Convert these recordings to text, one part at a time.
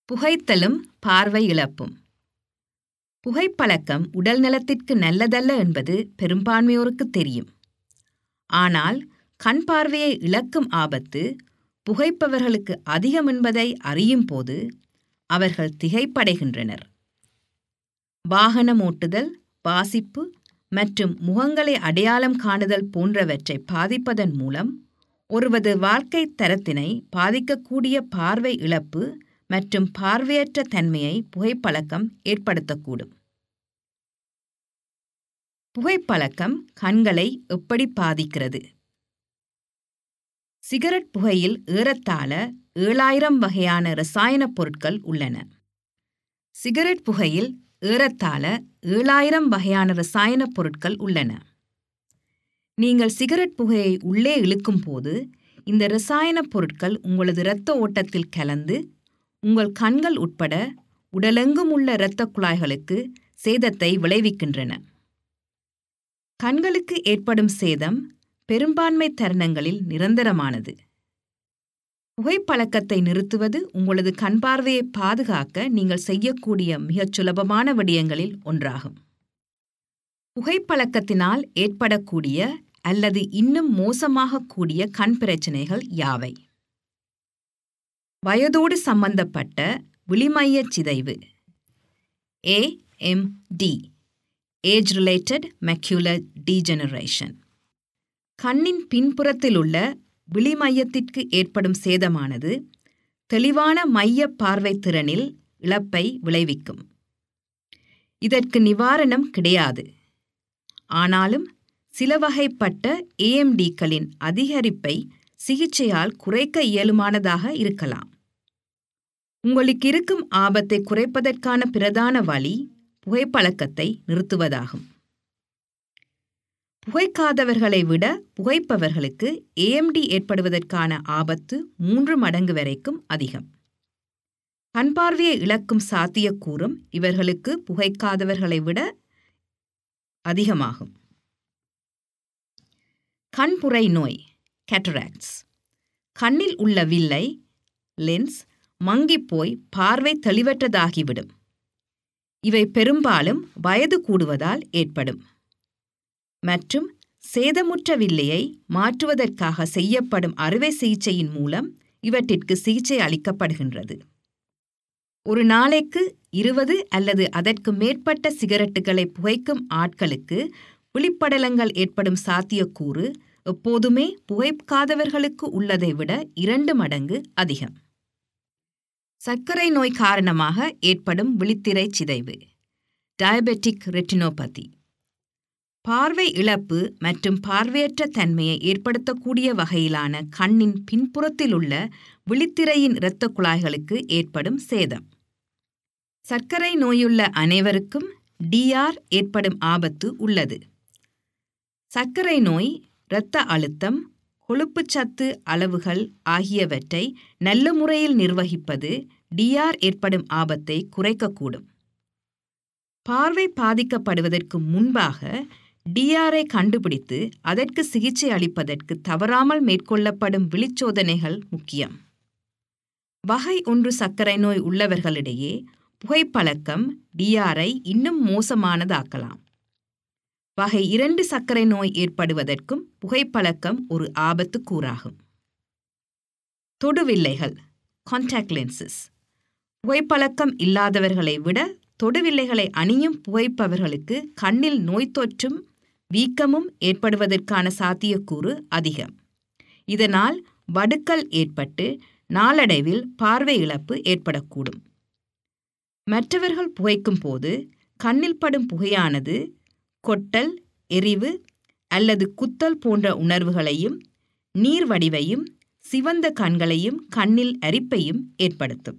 புகைத்தலும் பார்வை இழப்பும் புகைப்பழக்கம் உடல் நலத்திற்கு நல்லதல்ல என்பது பெரும்பான்மையோருக்கு தெரியும் ஆனால் கண் பார்வையை இழக்கும் ஆபத்து புகைப்பவர்களுக்கு அதிகம் என்பதை அறியும் போது அவர்கள் திகைப்படைகின்றனர் வாகனம் ஓட்டுதல் வாசிப்பு மற்றும் முகங்களை அடையாளம் காணுதல் போன்றவற்றை பாதிப்பதன் மூலம் ஒருவது வாழ்க்கை தரத்தினை பாதிக்கக்கூடிய பார்வை இழப்பு மற்றும் பார்வையற்ற தன்மையை புகைப்பழக்கம் ஏற்படுத்தக்கூடும் புகைப்பழக்கம் கண்களை எப்படி பாதிக்கிறது சிகரெட் புகையில் ஏறத்தாழ ஏழாயிரம் வகையான ரசாயனப் பொருட்கள் உள்ளன சிகரெட் புகையில் ஏறத்தாழ ஏழாயிரம் வகையான ரசாயனப் பொருட்கள் உள்ளன நீங்கள் சிகரெட் புகையை உள்ளே இழுக்கும் போது இந்த ரசாயனப் பொருட்கள் உங்களது இரத்த ஓட்டத்தில் கலந்து உங்கள் கண்கள் உட்பட உடலெங்கும் உள்ள இரத்த குழாய்களுக்கு சேதத்தை விளைவிக்கின்றன கண்களுக்கு ஏற்படும் சேதம் பெரும்பான்மை தருணங்களில் நிரந்தரமானது புகைப்பழக்கத்தை நிறுத்துவது உங்களது கண் பார்வையை பாதுகாக்க நீங்கள் செய்யக்கூடிய மிகச் சுலபமான விடயங்களில் ஒன்றாகும் புகைப்பழக்கத்தினால் ஏற்படக்கூடிய அல்லது இன்னும் மோசமாக கூடிய கண் பிரச்சினைகள் யாவை வயதோடு சம்பந்தப்பட்ட விளிமைய சிதைவு AMD age related macular degeneration கண்ணின் பின்புறத்தில் உள்ள விளிமையத்திற்கு ஏற்படும் சேதமானது தெளிவான மைய பார்வை திறனில் இழப்பை விளைவிக்கும் இதற்கு நிவாரணம் கிடையாது ஆனாலும் சில வகைப்பட்ட ஏஎம்டிக்களின் அதிகரிப்பை சிகிச்சையால் குறைக்க இயலுமானதாக இருக்கலாம் உங்களுக்கு இருக்கும் ஆபத்தை குறைப்பதற்கான பிரதான வழி புகைப்பழக்கத்தை நிறுத்துவதாகும் புகைக்காதவர்களை விட புகைப்பவர்களுக்கு ஏஎம்டி ஏற்படுவதற்கான ஆபத்து மூன்று மடங்கு வரைக்கும் அதிகம் கண்பார்வையை இழக்கும் சாத்தியக்கூறும் இவர்களுக்கு புகைக்காதவர்களை விட அதிகமாகும் கண்புரை நோய் கேட்டராக்ட்ஸ் கண்ணில் உள்ள வில்லை லென்ஸ் மங்கிப்போய் பார்வை தெளிவற்றதாகிவிடும் இவை பெரும்பாலும் வயது கூடுவதால் ஏற்படும் மற்றும் சேதமுற்ற வில்லையை மாற்றுவதற்காக செய்யப்படும் அறுவை சிகிச்சையின் மூலம் இவற்றிற்கு சிகிச்சை அளிக்கப்படுகின்றது ஒரு நாளைக்கு இருபது அல்லது அதற்கு மேற்பட்ட சிகரெட்டுகளை புகைக்கும் ஆட்களுக்கு விழிப்படலங்கள் ஏற்படும் சாத்தியக்கூறு எப்போதுமே புகைக்காதவர்களுக்கு உள்ளதை விட இரண்டு மடங்கு அதிகம் சர்க்கரை நோய் காரணமாக ஏற்படும் விழித்திரை சிதைவு டயபெட்டிக் ரெட்டினோபதி பார்வை இழப்பு மற்றும் பார்வையற்ற தன்மையை ஏற்படுத்தக்கூடிய வகையிலான கண்ணின் பின்புறத்தில் உள்ள விழித்திரையின் இரத்த குழாய்களுக்கு ஏற்படும் சேதம் சர்க்கரை நோயுள்ள அனைவருக்கும் டிஆர் ஏற்படும் ஆபத்து உள்ளது சர்க்கரை நோய் இரத்த அழுத்தம் கொழுப்புச்சத்து அளவுகள் ஆகியவற்றை நல்ல முறையில் நிர்வகிப்பது டிஆர் ஏற்படும் ஆபத்தை குறைக்கக்கூடும் பார்வை பாதிக்கப்படுவதற்கு முன்பாக டிஆரை கண்டுபிடித்து அதற்கு சிகிச்சை அளிப்பதற்கு தவறாமல் மேற்கொள்ளப்படும் விழிச்சோதனைகள் முக்கியம் வகை ஒன்று சர்க்கரை நோய் உள்ளவர்களிடையே புகைப்பழக்கம் டிஆரை இன்னும் மோசமானதாக்கலாம் வகை இரண்டு சர்க்கரை நோய் ஏற்படுவதற்கும் புகைப்பழக்கம் ஒரு ஆபத்து கூறாகும் தொடுவில்லைகள் கான்டாக்ட் லென்சஸ் புகைப்பழக்கம் இல்லாதவர்களை விட தொடுவில்லைகளை அணியும் புகைப்பவர்களுக்கு கண்ணில் நோய் தொற்றும் வீக்கமும் ஏற்படுவதற்கான சாத்தியக்கூறு அதிகம் இதனால் வடுக்கல் ஏற்பட்டு நாளடைவில் பார்வை இழப்பு ஏற்படக்கூடும் மற்றவர்கள் புகைக்கும் போது கண்ணில் படும் புகையானது கொட்டல் எரிவு அல்லது குத்தல் போன்ற உணர்வுகளையும் நீர் வடிவையும் சிவந்த கண்களையும் கண்ணில் அரிப்பையும் ஏற்படுத்தும்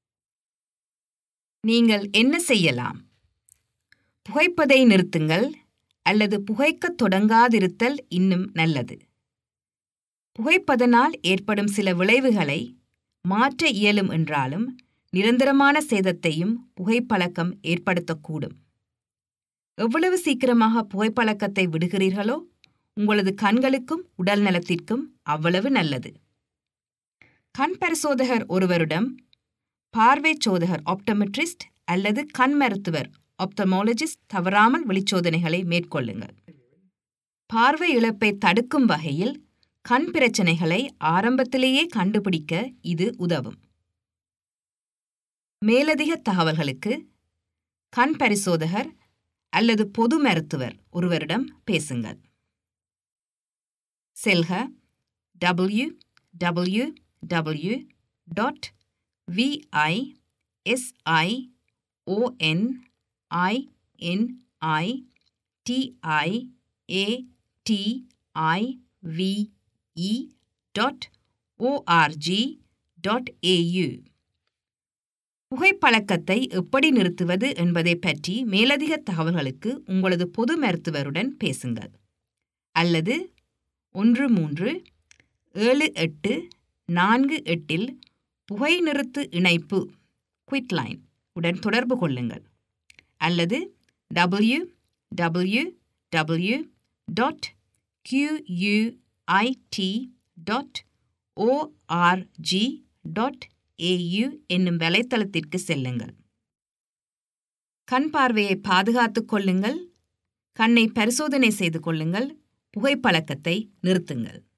நீங்கள் என்ன செய்யலாம் புகைப்பதை நிறுத்துங்கள் அல்லது புகைக்கத் தொடங்காதிருத்தல் இன்னும் நல்லது புகைப்பதனால் ஏற்படும் சில விளைவுகளை மாற்ற இயலும் என்றாலும் நிரந்தரமான சேதத்தையும் புகைப்பழக்கம் ஏற்படுத்தக்கூடும் எவ்வளவு சீக்கிரமாக புகைப்பழக்கத்தை விடுகிறீர்களோ உங்களது கண்களுக்கும் உடல் நலத்திற்கும் அவ்வளவு நல்லது கண் பரிசோதகர் ஒருவரிடம் பார்வை சோதகர் ஆப்டமெட்ரிஸ்ட் அல்லது கண் மருத்துவர் ஆப்தமாலஜிஸ்ட் தவறாமல் வெளிச்சோதனைகளை மேற்கொள்ளுங்கள் பார்வை இழப்பை தடுக்கும் வகையில் கண் பிரச்சனைகளை ஆரம்பத்திலேயே கண்டுபிடிக்க இது உதவும் மேலதிக தகவல்களுக்கு கண் பரிசோதகர் அல்லது பொது மருத்துவர் ஒருவரிடம் பேசுங்கள் செல்க W W W dot V I S I O N I N I T I A T I V E dot O R G dot A U புகைப்பழக்கத்தை எப்படி நிறுத்துவது என்பதை பற்றி மேலதிக தகவல்களுக்கு உங்களது பொது மருத்துவருடன் பேசுங்கள் அல்லது ஒன்று மூன்று ஏழு எட்டு நான்கு எட்டில் புகை நிறுத்து இணைப்பு குவிட்லைன் உடன் தொடர்பு கொள்ளுங்கள் அல்லது W W W dot Q U I T dot O R G dot A U என்னும் வலைத்தளத்திற்கு செல்லுங்கள் கண் பார்வையை பாதுகாத்துக் கொள்ளுங்கள் கண்ணை பரிசோதனை செய்து கொள்ளுங்கள் புகைப்பழக்கத்தை நிறுத்துங்கள்